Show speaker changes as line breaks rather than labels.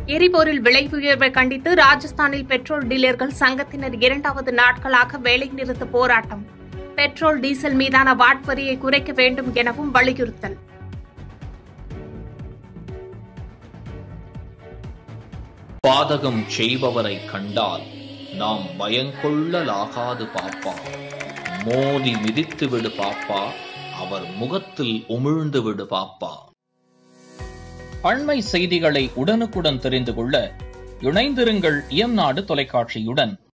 எரிபொருள் விலை உயர்வை கண்டித்து ராஜஸ்தானில் பெட்ரோல் டீலர்கள் சங்கத்தினர் இரண்டாவது நாட்களாக வேலைநிறுத்த போராட்டம் பெட்ரோல் டீசல் மீதான வாட் வரியை குறைக்க வேண்டும் எனவும் வலியுறுத்தல்
பாதகம் செய்பவரை கண்டால் நாம் பயங்கொள்ளலாகாது பாப்பா மோதி மிதித்து விடு பாப்பா அவர் முகத்தில் உமிழ்ந்து விடு பாப்பா அண்மை செய்திகளை உடனுக்குடன் தெரிந்து கொள்ள இணைந்திருங்கள் இயம்நாடு தொலைக்காட்சியுடன்